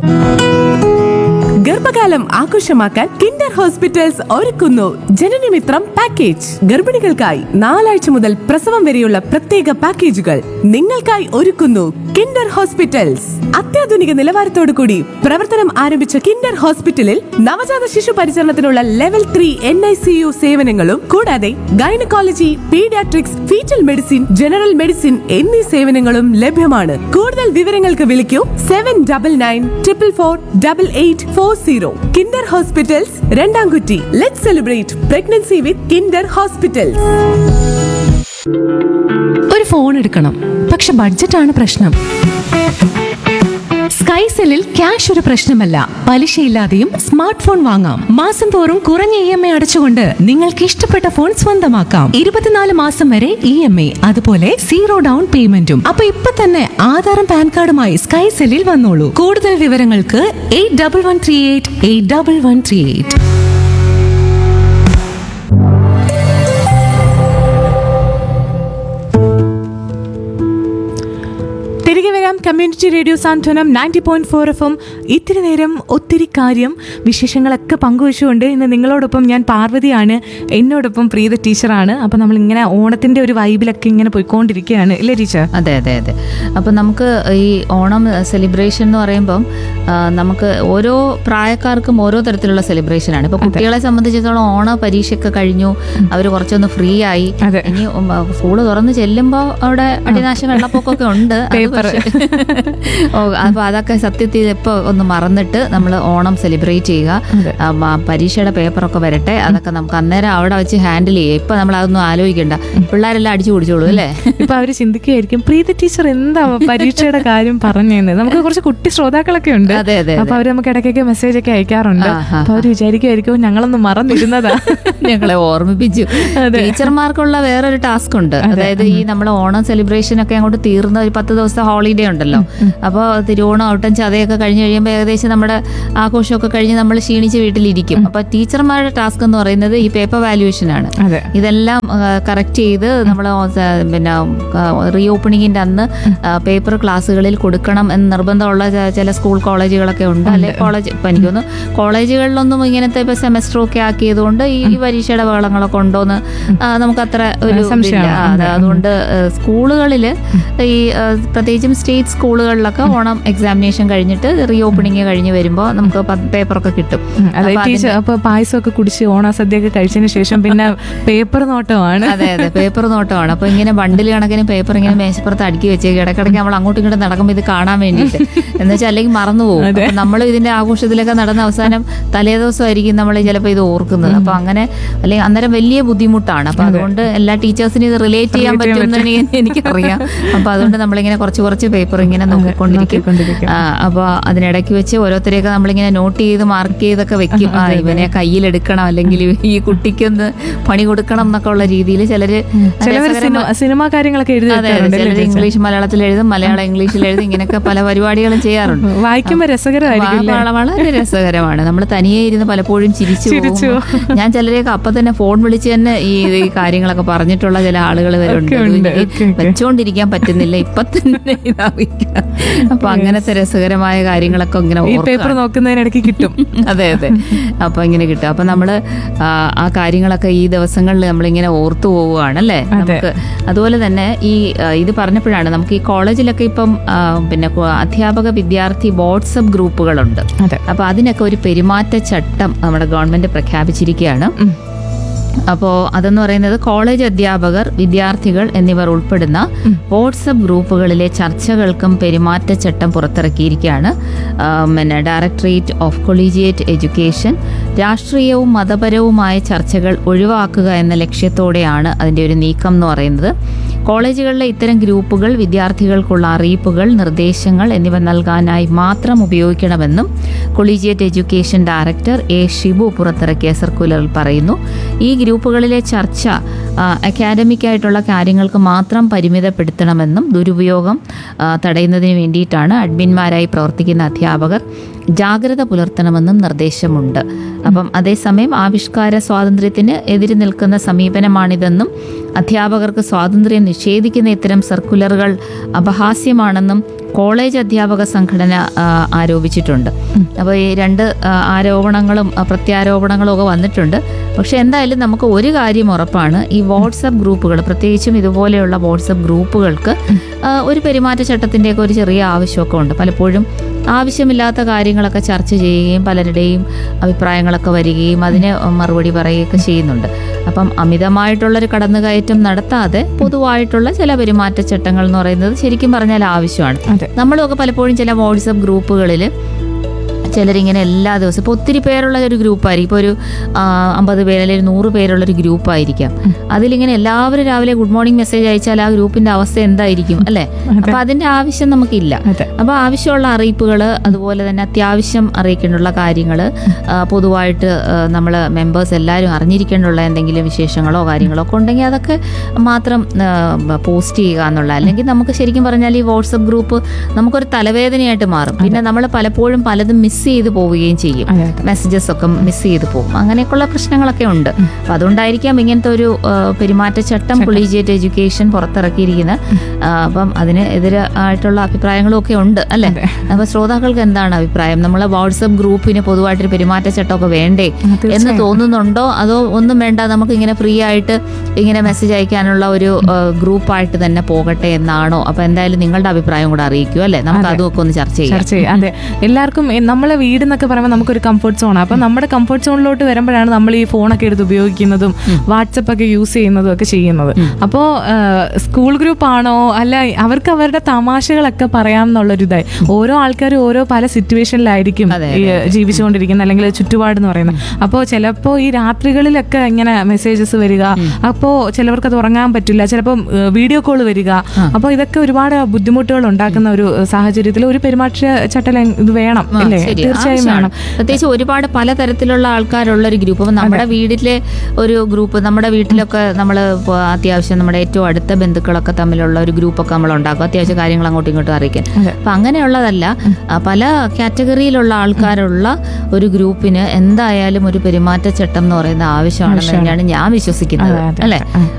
ഗർഭകാലം ആഘോഷമാക്കാൻ Kinder hospitals ഒരുക്കുന്നു ജനനമിത്രം പാക്കേജ് ഗർഭിണികൾക്കായി നാലാഴ്ച മുതൽ പ്രസവം വരെയുള്ള പ്രത്യേക പാക്കേജുകൾ നിങ്ങൾക്കായി ഒരുക്കുന്നു കിൻഡർ ഹോസ്പിറ്റൽസ് അത്യാധുനിക നിലവാരത്തോടു കൂടി പ്രവർത്തനം ആരംഭിച്ച കിൻഡർ ഹോസ്പിറ്റലിൽ നവജാത ശിശു പരിചരണത്തിനുള്ള level three N I C U സേവനങ്ങളും കൂടാതെ gynaecology paediatrics foetal medicine general medicine എന്നീ സേവനങ്ങളും ലഭ്യമാണ് കൂടുതൽ വിവരങ്ങൾക്ക് വിളിക്കൂ seven double nine triple four double eight four zero Kinder hospitals Randamkutty let celebrate pregnancy with Kinder hospitals ഒരു ഫോൺ എടുക്കണം പക്ഷെ ബഡ്ജറ്റാണ് പ്രശ്നം സ്കൈസെല്ലിൽ ക്യാഷ് ഒരു പ്രശ്നമല്ല പലിശയില്ലാതെയും സ്മാർട്ട് ഫോൺ വാങ്ങാം മാസം തോറും കുറഞ്ഞ ഇ എം ഐ അടച്ചുകൊണ്ട് നിങ്ങൾക്ക് ഇഷ്ടപ്പെട്ട ഫോൺ സ്വന്തമാക്കാം ഇരുപത്തിനാല് മാസം വരെ ഇ എം ഐ അതുപോലെ സീറോ ഡൗൺ പേയ്മെന്റും അപ്പൊ ഇപ്പൊ തന്നെ ആധാറും പാൻ കാർഡുമായി സ്കൈസെല്ലിൽ വന്നോളൂ കൂടുതൽ വിവരങ്ങൾക്ക് eight double one three eight eight double one three eight തിരികെ വരാം community radio Santhwanam ninety point four F M ഇത്തിരി നേരം ഒത്തിരി കാര്യം വിശേഷങ്ങളൊക്കെ പങ്കുവച്ചുകൊണ്ട് ഇന്ന് നിങ്ങളോടൊപ്പം ഞാൻ പാർവതിയാണ് എന്നോടൊപ്പം പ്രീത ടീച്ചറാണ് അപ്പം നമ്മൾ ഇങ്ങനെ ഓണത്തിന്റെ ഒരു വൈബിലൊക്കെ ഇങ്ങനെ പോയിക്കൊണ്ടിരിക്കുകയാണ് ഇല്ലേ ടീച്ചർ അതെ അതെ അതെ അപ്പം നമുക്ക് ഈ ഓണം സെലിബ്രേഷൻ എന്ന് പറയുമ്പം ആ, നമുക്ക് ഓരോ പ്രായക്കാർക്കും ഓരോ തരത്തിലുള്ള സെലിബ്രേഷനാണ് ഇപ്പൊ കുട്ടികളെ സംബന്ധിച്ചിടത്തോളം ഓണ പരീക്ഷയൊക്കെ കഴിഞ്ഞു അവർ കുറച്ചൊന്ന് ഫ്രീ ആയി അതെ. ഇനി സ്കൂള് തുറന്ന് ചെല്ലുമ്പോൾ അവിടെ അടിനാശം വെള്ളപ്പൊക്കമൊക്കെ ഉണ്ട് അത് Paper. പക്ഷേ- ഓ അപ്പൊ അതൊക്കെ സത്യത്തിൽ ഇപ്പൊ ഒന്ന് മറന്നിട്ട് നമ്മൾ ഓണം സെലിബ്രേറ്റ് ചെയ്യുക ആ, മ- പരീക്ഷയുടെ പേപ്പറൊക്കെ വരട്ടെ അതൊക്കെ നമുക്ക് അന്നേരം അവിടെ വെച്ച് ഹാൻഡിൽ ചെയ്യുക ഇപ്പൊ നമ്മൾ അതൊന്നും ആലോചിക്കണ്ട പിള്ളേരെല്ലാം അടിച്ചു കുടിച്ചോളൂ അല്ലേ ഇപ്പൊ അവര് ചിന്തിക്കുകയായിരിക്കും പ്രീത ടീച്ചർ എന്താ പരീക്ഷയുടെ കാര്യം പറഞ്ഞതെന്ന് നമുക്ക് കുറച്ച് കുട്ടി ശ്രോതാക്കളൊക്കെ ഉണ്ട് അതെ അതെ അപ്പൊ അവര് നമുക്ക് ഇടയ്ക്കൊക്കെ മെസ്സേജ് ഒക്കെ അയക്കാറുണ്ട് ആഹാ. അപ്പൊ അവര് വിചാരിക്കുമായിരിക്കും ഞങ്ങളൊന്ന് മറന്നിരുന്നതാ ഞങ്ങളെ ഓർമ്മിപ്പിച്ചു ടീച്ചർമാർക്കുള്ള വേറൊരു ടാസ്ക് ഉണ്ട് അതായത് ഈ നമ്മൾ ഓണം സെലിബ്രേഷൻ ഒക്കെ അങ്ങോട്ട് തീർന്ന ഒരു പത്ത് ദിവസത്തെ ഹോളിഡേ ഉണ്ടല്ലോ അപ്പോൾ തിരുവോണം ഔട്ടം ചതയൊക്കെ കഴിഞ്ഞ് കഴിയുമ്പോൾ ഏകദേശം നമ്മുടെ ആഘോഷമൊക്കെ കഴിഞ്ഞ് നമ്മൾ ക്ഷീണിച്ച് വീട്ടിലിരിക്കും അപ്പൊ ടീച്ചർമാരുടെ ടാസ്ക് എന്ന് പറയുന്നത് ഈ പേപ്പർ വാല്യുവേഷൻ ആണ് അതെ ഇതെല്ലാം കറക്റ്റ് ചെയ്ത് നമ്മൾ പിന്നെ റീ ഓപ്പണിങ്ങിന്റെ അന്ന് പേപ്പർ ക്ലാസ്സുകളിൽ കൊടുക്കണം എന്ന് നിർബന്ധമുള്ള ച- ചില സ്കൂൾ കോളേജുകളൊക്കെ ഉണ്ട് അല്ലെ കോളേജ് ഇപ്പൊ എനിക്ക് തോന്നുന്നു കോളേജുകളിലൊന്നും ഇങ്ങനത്തെ ഇപ്പൊ സെമസ്റ്റർ ഒക്കെ ആക്കിയതുകൊണ്ട് ഈ ഈ പരീക്ഷയുടെ ബഹളങ്ങളൊക്കെ ഉണ്ടോന്ന് ആ, നമുക്ക് അത്ര ഒരു സംശയമാണ്. ഇതില്ല. ആ, അതെ, അതുകൊണ്ട് സ്കൂളുകളിൽ ഈ ആ, പ്രത്യേകിച്ചും സ്റ്റേറ്റ് സ്കൂളുകളിലൊക്കെ ഓണം എക്സാമിനേഷൻ കഴിഞ്ഞിട്ട് റീ ഓപ്പണിങ് കഴിഞ്ഞ് വരുമ്പോൾ നമുക്ക് പേപ്പറൊക്കെ കിട്ടും അതെ അപ്പൊ ടീച്ചർ അപ്പൊ പായസമൊക്കെ കുടിച്ച് ഓണസദ്യയൊക്കെ കഴിച്ചതിന് ശേഷം പിന്നെ പേപ്പർ നോട്ടമാണ് അതെ അതെ പേപ്പർ നോട്ടമാണ് അപ്പൊ ഇങ്ങനെ ബണ്ടിൽ കണക്കിന് പേപ്പർ ഇങ്ങനെ മേശപ്പുറത്ത് അടുക്കി വെച്ചേക്ക് ഇടയ്ക്കിടയ്ക്ക് നമ്മൾ അങ്ങോട്ടും ഇങ്ങോട്ടും നടക്കുമ്പോൾ ഇത് കാണാൻ വേണ്ടിയിട്ട് എന്ന് വെച്ചാൽ അല്ലെങ്കിൽ മറന്നു പോകും അപ്പൊ നമ്മൾ ഇതിന്റെ ആഘോഷത്തിലൊക്കെ നടന്ന അവസാനം തലേ ദിവസമായിരിക്കും നമ്മൾ ചിലപ്പോൾ ഇത് ഓർക്കുന്നത് അപ്പൊ അങ്ങനെ അല്ലെങ്കിൽ അന്നേരം വലിയ ബുദ്ധിമുട്ടാണ് അപ്പൊ അതുകൊണ്ട് എല്ലാ ടീച്ചേഴ്സിനും ഇത് റിലേറ്റ് ചെയ്യാൻ പറ്റുമെന്ന് എനിക്ക് എനിക്കറിയാം അപ്പൊ അതുകൊണ്ട് നമ്മളിങ്ങനെ കുറച്ച് കുറച്ച് പേപ്പർ ഇങ്ങനെ നോക്കിക്കൊണ്ടിരിക്കും നോക്കിക്കൊണ്ടിരിക്കും. ആ, അപ്പൊ അതിനിടയ്ക്ക് വെച്ച് ഓരോരുത്തരെയൊക്കെ നമ്മളിങ്ങനെ നോട്ട് ചെയ്ത് മാർക്ക് ചെയ്തൊക്കെ വെക്കും ആ ഇവനെ കയ്യിലെടുക്കണം അല്ലെങ്കിൽ ഈ കുട്ടിക്കൊന്ന് പണി കൊടുക്കണം എന്നൊക്കെ ഉള്ള രീതിയിൽ ചിലര് ചിലവർ രസകരമായ- സിനിമ കാര്യങ്ങളൊക്കെ എഴുതി അതെ അതെ വെക്കാറുണ്ട് അല്ലേ ചിലര് ടീച്ചർ? ഇംഗ്ലീഷ് മലയാളത്തിൽ എഴുതും മലയാളം ഇംഗ്ലീഷിൽ എഴുതും ഇങ്ങനെയൊക്കെ പല പരിപാടികളും ചെയ്യാറുണ്ട് വായിക്കുമ്പോ രസകരമായിരിക്കും അല്ലേ? വള- വളരെ രസകരമാണ് നമ്മൾ തനിയെ ഇരുന്ന് പലപ്പോഴും ചിരിച്ചു ചിരിച്ചു പോകും ഞാൻ ചിലരെയൊക്കെ അപ്പൊ തന്നെ ഫോൺ വിളിച്ച് തന്നെ ഈ ഈ കാര്യങ്ങളൊക്കെ പറഞ്ഞിട്ടുള്ള ചില ആളുകൾ വരെ ഉണ്ട് ഒക്കെ ഇത് ഉണ്ട്. എനിക്ക് ഒക്കെ, ഒക്കെ. വെച്ചോണ്ടിരിക്കാൻ പറ്റുന്നില്ല ഇപ്പൊ തന്നെ ഇതാവിക്കാം അപ്പൊ അങ്ങനത്തെ രസകരമായ കാര്യങ്ങളൊക്കെ ഇങ്ങനെ ഈ ഓർക്കുകയാണ്. പേപ്പർ നോക്കുന്നതിനിടയ്ക്ക് കിട്ടും അതെ അതെ അപ്പൊ ഇങ്ങനെ കിട്ടും അപ്പൊ നമ്മള് ആ, ആ കാര്യങ്ങളൊക്കെ ഈ ദിവസങ്ങളിൽ നമ്മളിങ്ങനെ ഓർത്തു പോവുകയാണ് അല്ലേ നമുക്ക് അതുപോലെ തന്നെ ഈ ആ, ഇത് പറഞ്ഞപ്പോഴാണ് നമുക്ക് ഈ കോളേജിലൊക്കെ ഇപ്പം ആ, പിന്നെ കു- അധ്യാപക വിദ്യാർത്ഥി വാട്സപ്പ് ഗ്രൂപ്പുകളുണ്ട് അതെ അപ്പൊ അതിനൊക്കെ ഒരു പെരുമാറ്റച്ചട്ടം നമ്മുടെ ഗവൺമെന്റ് പ്രഖ്യാപിച്ചിരിക്കുകയാണ് അപ്പോൾ അതെന്ന് പറയുന്നത് കോളേജ് അധ്യാപകർ വിദ്യാർത്ഥികൾ എന്നിവർ ഉൾപ്പെടുന്ന വാട്സപ്പ് ഗ്രൂപ്പുകളിലെ ചർച്ചകൾക്കും പെരുമാറ്റച്ചട്ടം പുറത്തിറക്കിയിരിക്കുകയാണ് ആ, പിന്നെ ഡയറക്ടറേറ്റ് ഓഫ് കൊളീജിയേറ്റ് എഡ്യൂക്കേഷൻ രാഷ്ട്രീയവും മതപരവുമായ ചർച്ചകൾ ഒഴിവാക്കുക എന്ന ലക്ഷ്യത്തോടെയാണ് അതിൻ്റെ ഒരു നീക്കം എന്ന് പറയുന്നത് കോളേജുകളിലെ ഇത്തരം ഗ്രൂപ്പുകൾ വിദ്യാർത്ഥികൾക്കുള്ള അറിയിപ്പുകൾ നിർദ്ദേശങ്ങൾ എന്നിവ നൽകാനായി മാത്രം ഉപയോഗിക്കണമെന്നും collegiate education director A Shibu പുറത്തിറക്കിയ സർക്കുലറിൽ പറയുന്നു ഈ ഗ്രൂപ്പുകളിലെ ചർച്ച ആ, അക്കാഡമിക് ആയിട്ടുള്ള കാര്യങ്ങൾക്ക് മാത്രം പരിമിതപ്പെടുത്തണമെന്നും ദുരുപയോഗം ആ, തടയുന്നതിന് വേണ്ടിയിട്ടാണ് അഡ്മിന്മാരായി പ്രവർത്തിക്കുന്ന അധ്യാപകർ ജാഗ്രത പുലർത്തണമെന്നും നിർദ്ദേശമുണ്ട് അപ്പം അതേസമയം ആവിഷ്കാര സ്വാതന്ത്ര്യത്തിന് എതിര് നിൽക്കുന്ന സമീപനമാണിതെന്നും അധ്യാപകർക്ക് സ്വാതന്ത്ര്യം നിഷേധിക്കുന്ന ഇത്തരം സർക്കുലറുകൾ അപഹാസ്യമാണെന്നും കോളേജ് അധ്യാപക സംഘടന ആ, ആരോപിച്ചിട്ടുണ്ട് അപ്പോൾ ഈ രണ്ട് ആ, ആരോപണങ്ങളും ആ, പ്രത്യാരോപണങ്ങളും ഒക്കെ വന്നിട്ടുണ്ട് പക്ഷെ എന്തായാലും നമുക്ക് ഒരു കാര്യം ഉറപ്പാണ് ഈ വാട്സപ്പ് ഗ്രൂപ്പുകൾ പ്രത്യേകിച്ചും ഇതുപോലെയുള്ള വാട്സപ്പ് ഗ്രൂപ്പുകൾക്ക് ആ, ഒരു പെരുമാറ്റച്ചട്ടത്തിൻ്റെയൊക്കെ ഒരു ചെറിയ ആവശ്യമൊക്കെ ഉണ്ട് പലപ്പോഴും ആവശ്യമില്ലാത്ത കാര്യങ്ങളൊക്കെ ചർച്ച ചെയ്യുകയും പലരുടെയും അഭിപ്രായങ്ങളൊക്കെ വരികയും അതിന് മറുപടി പറയുകയൊക്കെ ചെയ്യുന്നുണ്ട് അപ്പം അമിതമായിട്ടുള്ളൊരു കടന്നുകയറ്റം നടത്താതെ പൊതുവായിട്ടുള്ള ചില പെരുമാറ്റച്ചട്ടങ്ങൾ എന്ന് പറയുന്നത് ശരിക്കും പറഞ്ഞാൽ ആവശ്യമാണ് അതെ. നമ്മളൊക്കെ പലപ്പോഴും ചില വാട്സപ്പ് ഗ്രൂപ്പുകളിൽ ചിലരിങ്ങനെ എല്ലാ ദിവസവും ഇപ്പോൾ ഒത്തിരി പേരുള്ള ഒരു ഗ്രൂപ്പായിരിക്കും ഇപ്പോൾ ഒരു ആ, അമ്പത് പേര് അല്ലെങ്കിൽ ഒരു നൂറ് പേരുള്ള ഒരു ഗ്രൂപ്പായിരിക്കാം അതിലിങ്ങനെ എല്ലാവരും രാവിലെ ഗുഡ് മോർണിംഗ് മെസ്സേജ് അയച്ചാൽ ആ ഗ്രൂപ്പിന്റെ അവസ്ഥ എന്തായിരിക്കും അല്ലേ അപ്പൊ അതിന്റെ ആവശ്യം നമുക്കില്ല അതെ. അപ്പോൾ ആവശ്യമുള്ള അറിയിപ്പുകൾ അതുപോലെ തന്നെ അത്യാവശ്യം അറിയിക്കേണ്ടുള്ള കാര്യങ്ങൾ പൊതുവായിട്ട് നമ്മൾ മെമ്പേഴ്സ് എല്ലാവരും അറിഞ്ഞിരിക്കേണ്ടുള്ള എന്തെങ്കിലും വിശേഷങ്ങളോ കാര്യങ്ങളോ ഒക്കെ ഉണ്ടെങ്കിൽ അതൊക്കെ മാത്രം പോസ്റ്റ് ചെയ്യുക എന്നുള്ള അല്ലെങ്കിൽ നമുക്ക് ശരിക്കും പറഞ്ഞാൽ ഈ വാട്സപ്പ് ഗ്രൂപ്പ് നമുക്കൊരു തലവേദനയായിട്ട് മാറും പിന്നെ നമ്മൾ പലപ്പോഴും പലതും മിസ് ചെയ്ത് പോവുകയും ചെയ്യും അതെ, അതെ. മെസ്സേജസ് ഒക്കെ മിസ് ചെയ്ത് പോകും അങ്ങനെയൊക്കെയുള്ള പ്രശ്നങ്ങളൊക്കെ ഉണ്ട് അപ്പം അതുകൊണ്ടായിരിക്കാം ഇങ്ങനത്തെ ഒരു ആ, പെരുമാറ്റച്ചട്ടം കൊളീജിയേറ്റ് എഡ്യൂക്കേഷൻ പുറത്തിറക്കിയിരിക്കുന്നത് ആ, അപ്പം അതിന് എതിരായിട്ടുള്ള അഭിപ്രായങ്ങളും ഒക്കെ ഉണ്ട് അല്ലേ അപ്പൊ ശ്രോതാക്കൾക്ക് എന്താണ് അഭിപ്രായം നമ്മളെ വാട്സപ്പ് ഗ്രൂപ്പിന് പൊതുവായിട്ടൊരു പെരുമാറ്റച്ചട്ടമൊക്കെ വേണ്ടേ എന്ന് തോന്നുന്നുണ്ടോ അതോ ഒന്നും വേണ്ട നമുക്ക് ഇങ്ങനെ ഫ്രീ ആയിട്ട് ഇങ്ങനെ മെസ്സേജ് അയക്കാനുള്ള ഒരു ആ, ഗ്രൂപ്പായിട്ട് തന്നെ പോകട്ടെ എന്നാണോ അപ്പൊ എന്തായാലും നിങ്ങളുടെ അഭിപ്രായം കൂടെ അറിയിക്കൂ അല്ലേ നമുക്ക് അതും ഒക്കെ ഒന്ന് ചർച്ച ചെയ്യാം ചർച്ച ചെയ്യും അതെ എല്ലാവർക്കും എ- നമ്മളെ വീട് എന്നൊക്കെ പറയുമ്പോൾ നമുക്കൊരു കംഫർട്ട് സോൺ അപ്പം നമ്മുടെ കംഫർട്ട് സോണിലോട്ട് വരുമ്പോഴാണ് നമ്മൾ ഈ ഫോണൊക്കെ എടുത്ത് ഉപയോഗിക്കുന്നതും വാട്സപ്പ് ഒക്കെ യൂസ് ചെയ്യുന്നതും ഒക്കെ ചെയ്യുന്നത് അപ്പോൾ സ്കൂൾ ഗ്രൂപ്പ് ആണോ അല്ല അവർക്ക് അവരുടെ തമാശകളൊക്കെ പറയാം എന്നുള്ളൊരു ഇതായി ഓരോ ആൾക്കാരും ഓരോ പല സിറ്റുവേഷനിലായിരിക്കും അതെ, ഈ ചുറ്റുപാടിരിക്കുന്നത് അല്ലെങ്കിൽ ചുറ്റുപാട് എന്ന് പറയുന്നത് അപ്പോൾ ചിലപ്പോൾ ഈ രാത്രികളിലൊക്കെ ഇങ്ങനെ മെസ്സേജസ് വരിക അപ്പോൾ ചിലവർക്ക് അത് ഉറങ്ങാൻ പറ്റില്ല ചിലപ്പോൾ വീഡിയോ കോൾ വരിക അപ്പോൾ ഇതൊക്കെ ഒരുപാട് ബുദ്ധിമുട്ടുകൾ ഉണ്ടാക്കുന്ന ഒരു സാഹചര്യത്തിൽ ഒരു പെരുമാറ്റ ചട്ടല ഇത് വേണം ആ, അല്ലേ ശരി. തീർച്ചയായും ആവശ്യമാണ്. വേണം പ്രത്യേകിച്ച് ഒരുപാട് പലതരത്തിലുള്ള ആൾക്കാരുള്ള ഒരു ഗ്രൂപ്പ് അപ്പൊ നമ്മുടെ വീട്ടിലെ ഒരു ഗ്രൂപ്പ് നമ്മുടെ വീട്ടിലൊക്കെ നമ്മൾ അത്യാവശ്യം നമ്മുടെ ഏറ്റവും അടുത്ത ബന്ധുക്കളൊക്കെ തമ്മിലുള്ള ഒരു ഗ്രൂപ്പൊക്കെ നമ്മൾ ഉണ്ടാക്കും അത്യാവശ്യം കാര്യങ്ങൾ അങ്ങോട്ടും ഇങ്ങോട്ടും അറിയിക്കാൻ അതെ. അപ്പൊ അങ്ങനെയുള്ളതല്ല ആ, പല കാറ്റഗറിയിലുള്ള ആൾക്കാരുള്ള ഒരു ഗ്രൂപ്പിന് എന്തായാലും ഒരു പെരുമാറ്റച്ചട്ടം എന്ന് പറയുന്ന ആവശ്യമാണെന്ന് തന്നെയാണ് ഞാൻ വിശ്വസിക്കുന്നത് അതെ, അതെ, അല്ലെ അതെ.